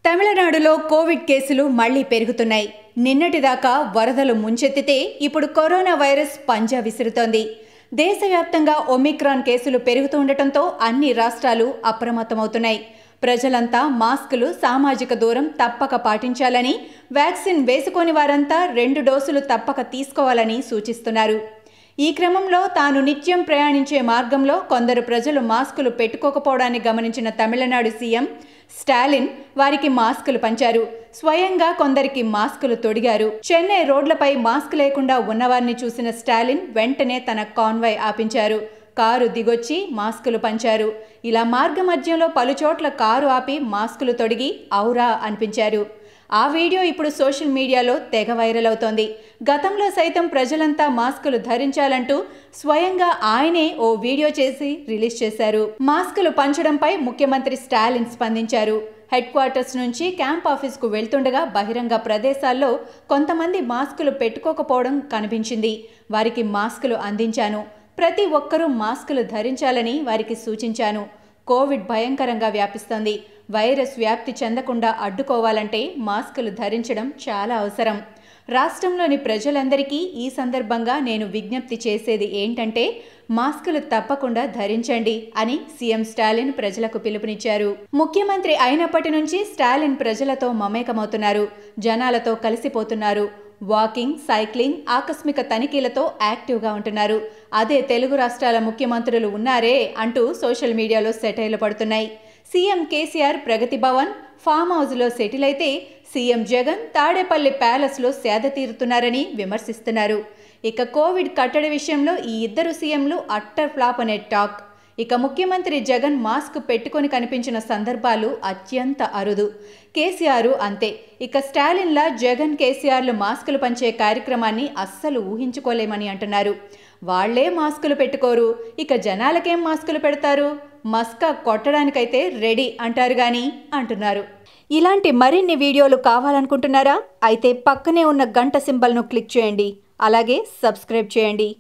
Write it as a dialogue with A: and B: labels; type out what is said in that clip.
A: తమిళనాడులో కోవిడ్ కేసులు మళ్లీ పెరుగుతున్నాయి నిన్నటిదాకా వరదలు ముంచెత్తితే ఇప్పుడు కరోనా వైరస్ పంజా విసురుతోంది దేశవ్యాప్తంగా ఒమిక్రాన్ కేసులు పెరుగుతుండటంతో అన్ని రాష్ట్రాలు అప్రమత్తమవుతున్నాయి ప్రజలంతా మాస్కులు సామాజిక దూరం తప్పక పాటించాలని వ్యాక్సిన్ వేసుకోని వారంతా రెండు డోసులు తప్పక తీసుకోవాలని సూచిస్తున్నారు ఈ క్రమంలో తాను నిత్యం ప్రయాణించే మార్గంలో కొందరు ప్రజలు మాస్కులు పెట్టుకోకపోవడాన్ని గమనించిన తమిళనాడు సీఎం స్టాలిన్ వారికి మాస్కులు పంచారు స్వయంగా కొందరికి మాస్కులు తొడిగారు చెన్నై రోడ్లపై మాస్క్ లేకుండా ఉన్నవారిని చూసిన స్టాలిన్ వెంటనే తన కాన్వాయ్ ఆపించారు కారు దిగొచ్చి మాస్కులు పంచారు ఇలా మార్గ మధ్యంలో పలుచోట్ల కారు ఆపి మాస్కులు తొడిగి ఔరా అనిపించారు ఆ వీడియో ఇప్పుడు సోషల్ మీడియాలో తెగ వైరల్ అవుతోంది గతంలో సైతం ప్రజలంతా మాస్కులు ధరించాలంటూ స్వయంగా ఆయనే ఓ వీడియో చేసి రిలీజ్ చేశారు మాస్కులు పంచడంపై ముఖ్యమంత్రి స్టాలిన్ స్పందించారు హెడ్ క్వార్టర్స్ నుంచి క్యాంప్ ఆఫీస్కు వెళ్తుండగా బహిరంగ ప్రదేశాల్లో కొంతమంది మాస్కులు పెట్టుకోకపోవడం కనిపించింది వారికి మాస్కులు అందించాను ప్రతి ఒక్కరూ మాస్కులు ధరించాలని వారికి సూచించాను కోవిడ్ భయంకరంగా వ్యాపిస్తోంది వైరస్ వ్యాప్తి చెందకుండా అడ్డుకోవాలంటే మాస్కులు ధరించడం చాలా అవసరం రాష్ట్రంలోని ప్రజలందరికీ ఈ సందర్భంగా నేను విజ్ఞప్తి చేసేది ఏంటంటే మాస్కులు తప్పకుండా ధరించండి అని సీఎం స్టాలిన్ ప్రజలకు పిలుపునిచ్చారు ముఖ్యమంత్రి అయినప్పటి నుంచి స్టాలిన్ ప్రజలతో మమేకమవుతున్నారు జనాలతో కలిసిపోతున్నారు వాకింగ్ సైక్లింగ్ ఆకస్మిక తనిఖీలతో యాక్టివ్గా ఉంటున్నారు అదే తెలుగు రాష్ట్రాల ముఖ్యమంత్రులు ఉన్నారే అంటూ సోషల్ మీడియాలో సెటైలు పడుతున్నాయి సీఎం కేసీఆర్ ప్రగతి భవన్ ఫామ్ హౌస్లో సెటిల్ అయితే సీఎం జగన్ తాడేపల్లి ప్యాలెస్లో సేద తీరుతున్నారని విమర్శిస్తున్నారు ఇక కోవిడ్ కట్టడి విషయంలో ఈ ఇద్దరు సీఎంలు అట్టర్ ఫ్లాప్ అనే టాక్ ఇక ముఖ్యమంత్రి జగన్ మాస్క్ పెట్టుకొని కనిపించిన సందర్భాలు అత్యంత అరుదు కేసీఆర్ అంతే ఇక స్టాలిన్లా జగన్ కేసీఆర్లు మాస్కులు పంచే కార్యక్రమాన్ని అస్సలు ఊహించుకోలేమని అంటున్నారు వాళ్లే మాస్కులు పెట్టుకోరు ఇక జనాలకేం మాస్కులు పెడతారు మస్కా కొట్టడానికైతే రెడీ అంటారు గాని అంటున్నారు ఇలాంటి మరిన్ని వీడియోలు కావాలనుకుంటున్నారా అయితే పక్కనే ఉన్న గంట సింబల్ను క్లిక్ చేయండి అలాగే సబ్స్క్రైబ్ చేయండి